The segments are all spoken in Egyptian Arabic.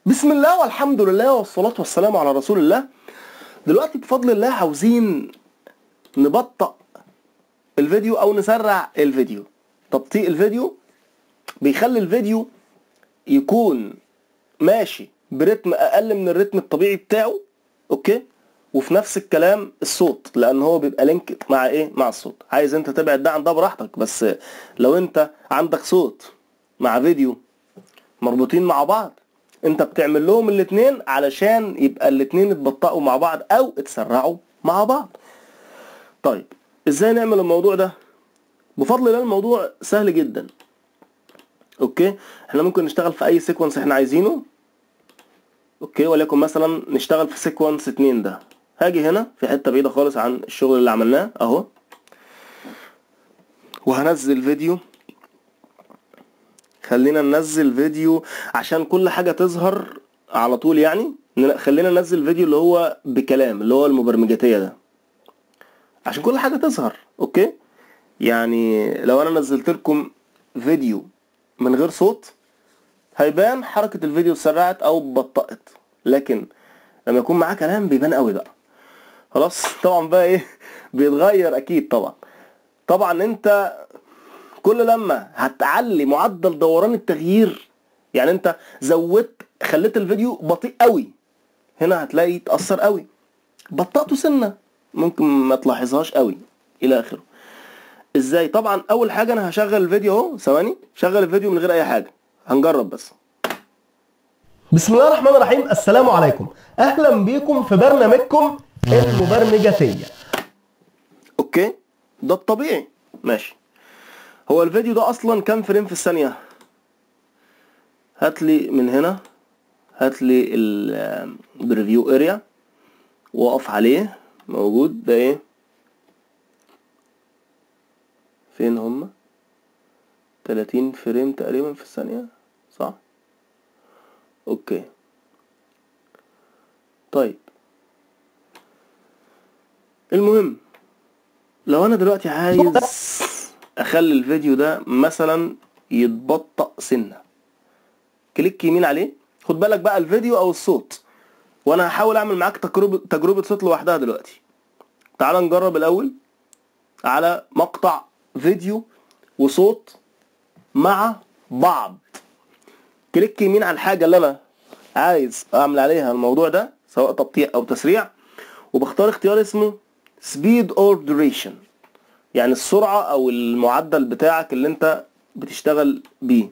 بسم الله والحمد لله والصلاة والسلام على رسول الله دلوقتي بفضل الله عاوزين نبطأ الفيديو او نسرع الفيديو تبطيء الفيديو بيخلي الفيديو يكون ماشي برتم اقل من الرتم الطبيعي بتاعه اوكي وفي نفس الكلام الصوت لان هو بيبقى لينك مع ايه مع الصوت عايز انت تبعد ده عن ده براحتك بس لو انت عندك صوت مع فيديو مربوطين مع بعض انت بتعمل لهم الاتنين علشان يبقى الاتنين اتبطئوا مع بعض او اتسرعوا مع بعض طيب ازاي نعمل الموضوع ده بفضل الله الموضوع سهل جدا اوكي احنا ممكن نشتغل في اي سيكونس احنا عايزينه اوكي وليكن مثلا نشتغل في سيكونس اتنين ده هاجي هنا في حته بعيده خالص عن الشغل اللي عملناه اهو وهنزل فيديو خلينا ننزل فيديو عشان كل حاجه تظهر على طول يعني خلينا ننزل فيديو اللي هو بكلام اللي هو المبرمجاتيه ده عشان كل حاجه تظهر اوكي يعني لو انا نزلت لكم فيديو من غير صوت هيبان حركه الفيديو اتسرعت او بطأت لكن لما يكون معاه كلام بيبان قوي بقى خلاص طبعا بقى ايه بيتغير اكيد طبعا طبعا انت كل لما هتعلي معدل دوران التغيير يعني انت زودت خليت الفيديو بطيء قوي هنا هتلاقي يتأثر قوي بطأته سنة ممكن ما تلاحظهاش قوي الى اخره ازاي طبعا اول حاجة انا هشغل الفيديو اهو ثواني شغل الفيديو من غير اي حاجة هنجرب بس بسم الله الرحمن الرحيم السلام عليكم اهلا بيكم في برنامجكم المبرمجاتيه اوكي ده الطبيعي ماشي هو الفيديو ده اصلا كام فريم في الثانية هاتلي من هنا هاتلي البريفيو اريا واقف عليه موجود ده ايه فين هما 30 فريم تقريبا في الثانية صح اوكي طيب المهم لو انا دلوقتي عايز اخلي الفيديو ده مثلا يتبطأ سنة كليك يمين عليه خد بالك بقى الفيديو او الصوت وانا هحاول اعمل معاك تجربة تجربة صوت لوحدها دلوقتي تعال نجرب الاول على مقطع فيديو وصوت مع بعض كليك يمين على الحاجة اللي انا عايز اعمل عليها الموضوع ده سواء تبطيء او تسريع وبختار اختيار اسمه speed or duration يعني السرعة او المعدل بتاعك اللي انت بتشتغل بيه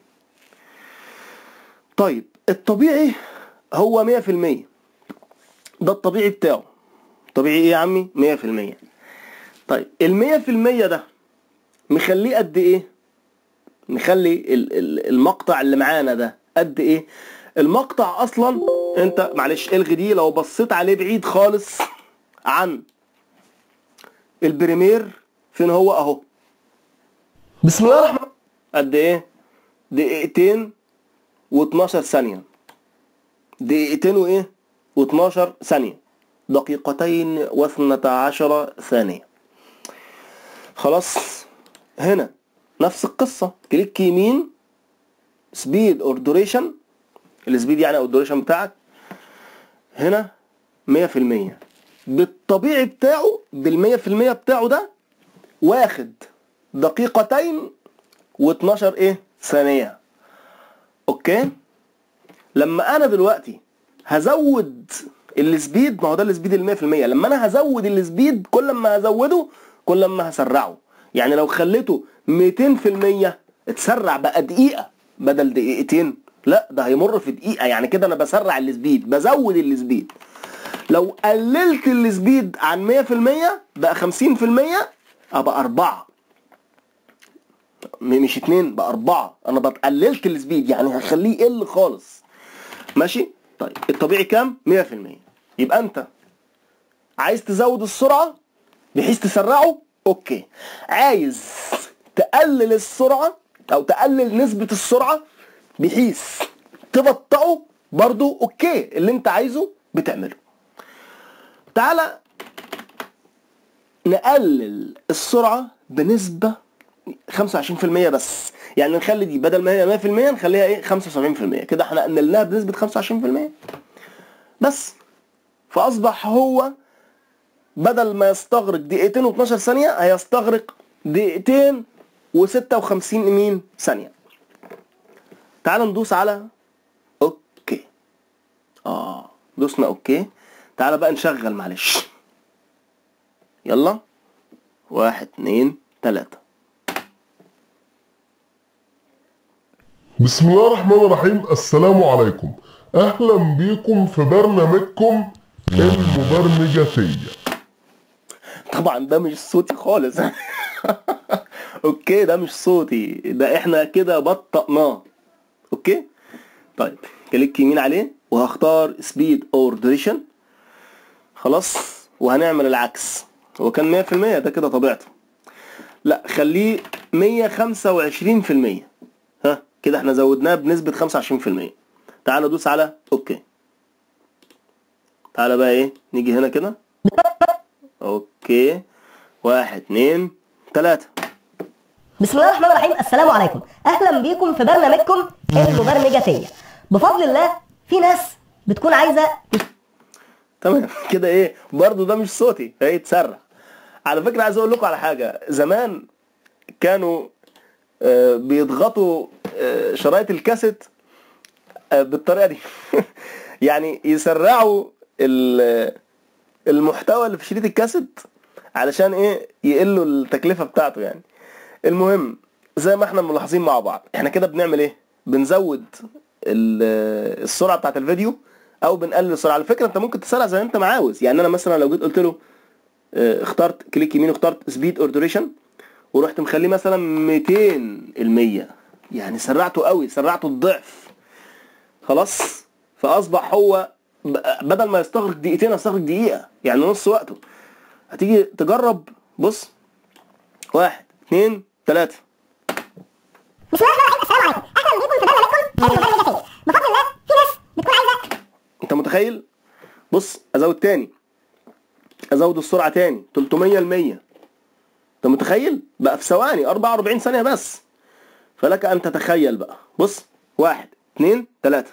طيب الطبيعي هو مية في المية ده الطبيعي بتاعه طبيعي ايه يا عمي مية في المية طيب المية في المية ده مخليه قد ايه نخلي المقطع اللي معانا ده قد ايه المقطع اصلا انت معلش الغي دي لو بصيت عليه بعيد خالص عن البريمير فين هو اهو بسم الله الرحمن قد ايه دقيقتين و12 ثانية دقيقتين وايه و12 ثانية دقيقتين واثنتا عشر ثانية خلاص هنا نفس القصة كليك يمين سبيد اور دوريشن السبيد يعني او الدوريشن بتاعك هنا مية في المية بالطبيعي بتاعه بالمية في المية بتاعه ده واخد دقيقتين و12 ايه ثانية اوكي لما انا دلوقتي هزود السبيد ما هو ده السبيد المية في المية لما انا هزود السبيد كل ما هزوده كل ما هسرعه يعني لو خليته 200% اتسرع بقى دقيقة بدل دقيقتين لا ده هيمر في دقيقة يعني كده انا بسرع السبيد بزود السبيد لو قللت السبيد عن 100% بقى 50% ابقى 4 مش 2 بقى 4 انا بقللت السبيد يعني هخليه يقل خالص ماشي طيب الطبيعي كام 100% يبقى انت عايز تزود السرعة بحيث تسرعه اوكي عايز تقلل السرعة او تقلل نسبة السرعة بحيث تبطئه برضو اوكي اللي انت عايزه بتعمله تعالى نقلل السرعة بنسبة 25% بس يعني نخلي دي بدل ما هي 100% نخليها ايه 75% كده احنا قللناها بنسبة 25% بس فاصبح هو بدل ما يستغرق دقيقتين و12 ثانية هيستغرق دقيقتين و56 مين ثانية تعال ندوس على اوكي اه دوسنا اوكي تعال بقى نشغل معلش يلا واحد اتنين تلاتة بسم الله الرحمن الرحيم السلام عليكم اهلا بيكم في برنامجكم المبرمجاتية طبعا ده مش صوتي خالص اوكي ده مش صوتي ده احنا كده بطأناه اوكي طيب كليك يمين عليه وهختار سبيد اور دوريشن خلاص وهنعمل العكس هو كان 100% ده كده طبيعته لا خليه 125% ها كده احنا زودناه بنسبة 25% تعال ندوس على اوكي تعالى بقى ايه نيجي هنا كده اوكي واحد اتنين تلاتة بسم الله الرحمن الرحيم السلام عليكم اهلا بيكم في برنامجكم المبرمجاتيه بفضل الله في ناس بتكون عايزه تمام كده ايه برضو ده مش صوتي فايه اتسرع على فكرة عايز اقول لكم على حاجة زمان كانوا آه، بيضغطوا آه، شرايط الكاسيت آه، بالطريقة دي يعني يسرعوا ال- المحتوى اللي في شريط الكاسيت علشان ايه يقلوا التكلفة بتاعته يعني المهم زي ما احنا ملاحظين مع بعض احنا كده بنعمل ايه بنزود ال- السرعة بتاعت الفيديو او بنقلل السرعة على فكرة انت ممكن تسرع زي ما انت ما عاوز يعني انا مثلا لو جيت قلت له اه، اخترت كليك يمين واخترت سبيد اور دوريشن ورحت مخليه مثلا 200 المية يعني سرعته قوي سرعته الضعف خلاص فاصبح هو ب- بدل ما يستغرق دقيقتين يستغرق دقيقة يعني نص وقته هتيجي تجرب بص واحد اتنين تلاتة بسم الله الرحمن الرحيم السلام عليكم اهلا بيكم في برنامجكم المبرمجاتيه بفضل الله في ناس بتكون عايزه انت متخيل بص ازود تاني ازود السرعة تاني 300 المية انت متخيل بقى في ثواني 44 ثانية بس فلك ان تتخيل بقى بص واحد اتنين تلاتة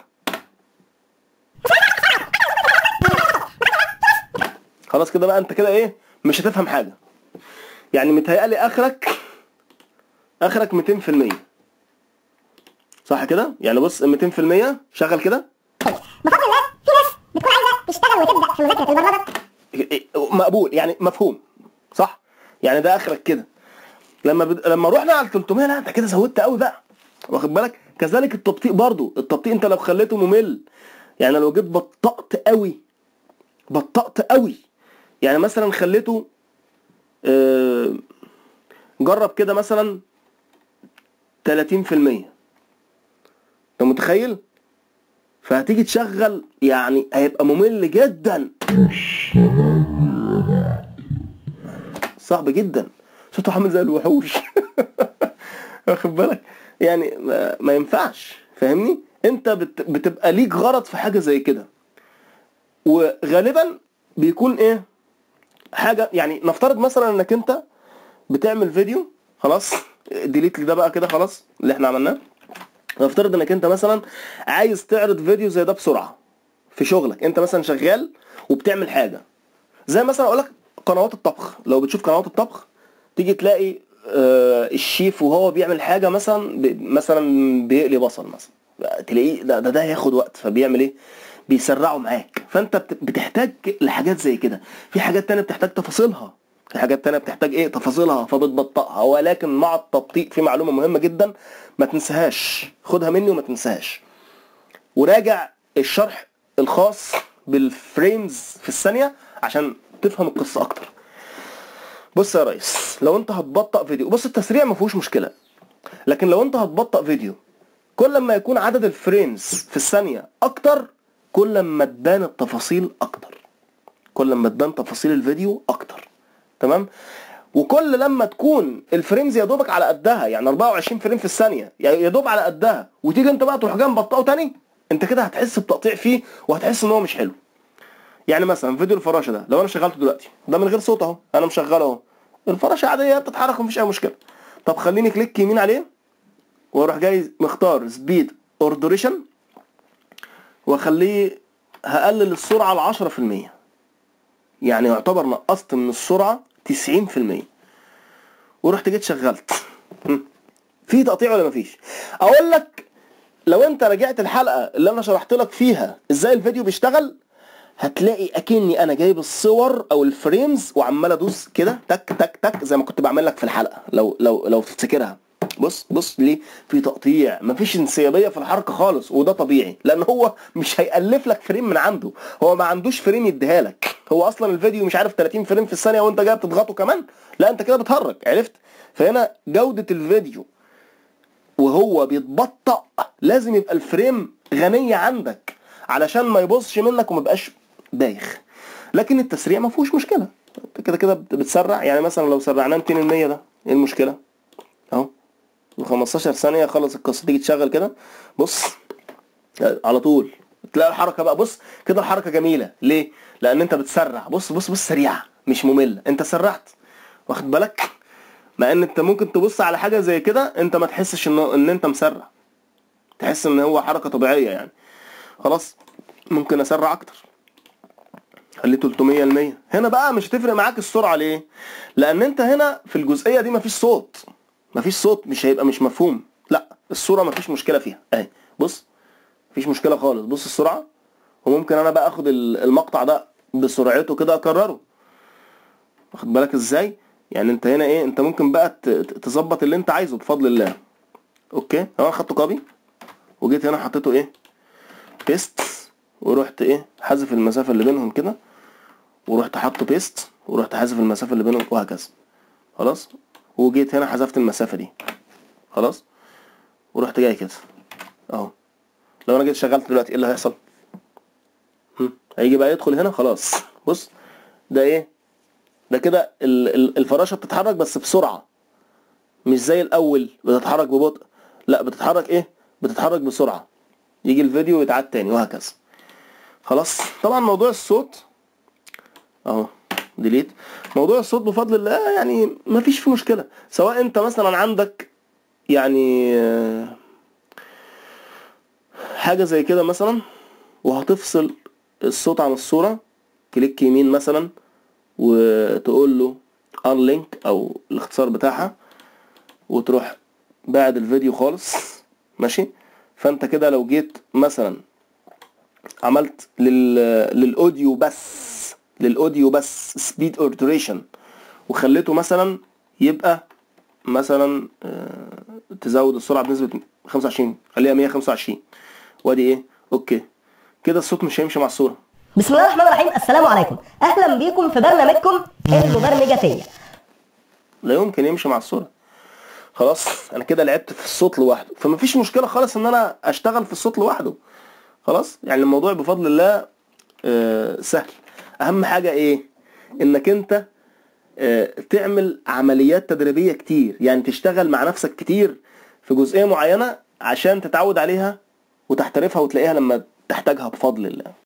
خلاص كده بقى انت كده ايه مش هتفهم حاجة يعني متهيألي اخرك اخرك 200% صح كده يعني بص 200% شغل كده بفضل الله في ناس بتكون عايزه تشتغل وتبدا في مذاكره البرمجه مقبول يعني مفهوم صح يعني ده اخرك كده لما بد... لما رحنا على 300 لا انت كده زودت قوي بقى واخد بالك كذلك التبطيء برضو التبطيء انت لو خليته ممل يعني لو جيت بطأت قوي بطأت قوي يعني مثلا خليته آه، جرب كده مثلا 30% انت متخيل فهتيجي تشغل يعني هيبقى ممل جدا صعب جدا صوته عامل زي الوحوش واخد بالك يعني ما, ما ينفعش فاهمني انت بت بتبقى ليك غرض في حاجه زي كده وغالبا بيكون ايه حاجه يعني نفترض مثلا انك انت بتعمل فيديو خلاص ديليت ده بقى كده خلاص اللي احنا عملناه نفترض انك انت مثلا عايز تعرض فيديو زي ده بسرعه في شغلك انت مثلا شغال وبتعمل حاجه زي مثلا اقول لك قنوات الطبخ لو بتشوف قنوات الطبخ تيجي تلاقي آه، الشيف وهو بيعمل حاجه مثلا ب- مثلا بيقلي بصل مثلا تلاقيه ده ده, ده هياخد وقت فبيعمل ايه بيسرعوا معاك فانت بت- بتحتاج لحاجات زي كده في حاجات تانية بتحتاج تفاصيلها في حاجات تانية بتحتاج ايه تفاصيلها فبتبطئها ولكن مع التبطيء في معلومه مهمه جدا ما تنساهاش خدها مني وما تنساهاش وراجع الشرح الخاص بالفريمز في الثانية عشان تفهم القصة أكتر بص يا ريس لو أنت هتبطأ فيديو بص التسريع ما فيهوش مشكلة لكن لو أنت هتبطأ فيديو كل ما يكون عدد الفريمز في الثانية أكتر كل ما تبان التفاصيل أكتر كل ما تبان تفاصيل الفيديو أكتر تمام وكل لما تكون الفريمز يا دوبك على قدها يعني 24 فريم في الثانيه يعني يا دوب على قدها وتيجي انت بقى تروح جاي مبطئه تاني انت كده هتحس بتقطيع فيه وهتحس ان هو مش حلو يعني مثلا فيديو الفراشه ده لو انا شغلته دلوقتي ده من غير صوت اهو انا مشغله اهو الفراشه عاديه بتتحرك ومفيش اي مشكله طب خليني كليك يمين عليه واروح جاي مختار سبيد اور دوريشن واخليه هقلل السرعه ل 10% يعني يعتبر نقصت من السرعه 90% ورحت جيت شغلت هم. في تقطيع ولا مفيش اقول لك لو انت راجعت الحلقه اللي انا شرحت لك فيها ازاي الفيديو بيشتغل هتلاقي اكني انا جايب الصور او الفريمز وعمال ادوس كده تك تك تك زي ما كنت بعمل لك في الحلقه لو لو لو تفتكرها بص بص ليه في تقطيع مفيش انسيابيه في الحركه خالص وده طبيعي لان هو مش هيالف لك فريم من عنده هو ما عندوش فريم يديها لك هو اصلا الفيديو مش عارف 30 فريم في الثانيه وانت جاي بتضغطه كمان لا انت كده بتهرج عرفت فهنا جوده الفيديو وهو بيتبطأ لازم يبقى الفريم غنية عندك علشان ما يبصش منك وما يبقاش بايخ لكن التسريع ما فيهوش مشكلة انت كده كده بت- بتسرع يعني مثلا لو سرعناه 200% ده ايه المشكلة اهو و 15 ثانية خلص القصة تيجي تشغل كده بص على طول تلاقي الحركة بقى بص كده الحركة جميلة ليه؟ لأن أنت بتسرع بص بص بص سريعة مش مملة أنت سرعت واخد بالك؟ مع ان انت ممكن تبص على حاجه زي كده انت ما تحسش ان ان انت مسرع تحس ان هو حركه طبيعيه يعني خلاص ممكن اسرع اكتر خليه 300% هنا بقى مش هتفرق معاك السرعه ليه لان انت هنا في الجزئيه دي مفيش صوت مفيش صوت مش هيبقى مش مفهوم لا الصوره مفيش مشكله فيها اهي بص مفيش مشكله خالص بص السرعه وممكن انا بقى اخد ال- المقطع ده بسرعته كده اكرره واخد بالك ازاي يعني انت هنا ايه انت ممكن بقى ت- ت- تظبط اللي انت عايزه بفضل الله اوكي انا خدته كوبي وجيت هنا حطيته ايه بيست ورحت ايه حذف المسافه اللي بينهم كده ورحت حاطه بيست ورحت حذف المسافه اللي بينهم وهكذا خلاص وجيت هنا حذفت المسافه دي خلاص ورحت جاي كده اهو لو انا جيت شغلت دلوقتي ايه اللي هيحصل هم، هيجي بقى يدخل هنا خلاص بص ده ايه ده كده ال- ال- الفراشه بتتحرك بس بسرعه مش زي الاول بتتحرك ببطء لا بتتحرك ايه بتتحرك بسرعه يجي الفيديو ويتعاد تاني وهكذا خلاص طبعا موضوع الصوت اهو ديليت موضوع الصوت بفضل الله يعني مفيش فيه مشكله سواء انت مثلا عندك يعني آه، حاجه زي كده مثلا وهتفصل الصوت عن الصوره كليك يمين مثلا وتقول له unlink او الاختصار بتاعها وتروح بعد الفيديو خالص ماشي فانت كده لو جيت مثلا عملت لل... للاوديو بس للاوديو بس سبيد اور دوريشن وخليته مثلا يبقى مثلا آه، تزود السرعه بنسبه 25 خليها 125 وادي ايه اوكي كده الصوت مش هيمشي مع الصوره بسم الله الرحمن الرحيم السلام عليكم اهلا بيكم في برنامجكم المبرمجاتيه لا يمكن يمشي مع الصورة خلاص انا كده لعبت في الصوت لوحده فمفيش مشكلة خالص ان انا اشتغل في الصوت لوحده خلاص يعني الموضوع بفضل الله آه، سهل اهم حاجة ايه انك انت آه، تعمل عمليات تدريبية كتير يعني تشتغل مع نفسك كتير في جزئية معينة عشان تتعود عليها وتحترفها وتلاقيها لما تحتاجها بفضل الله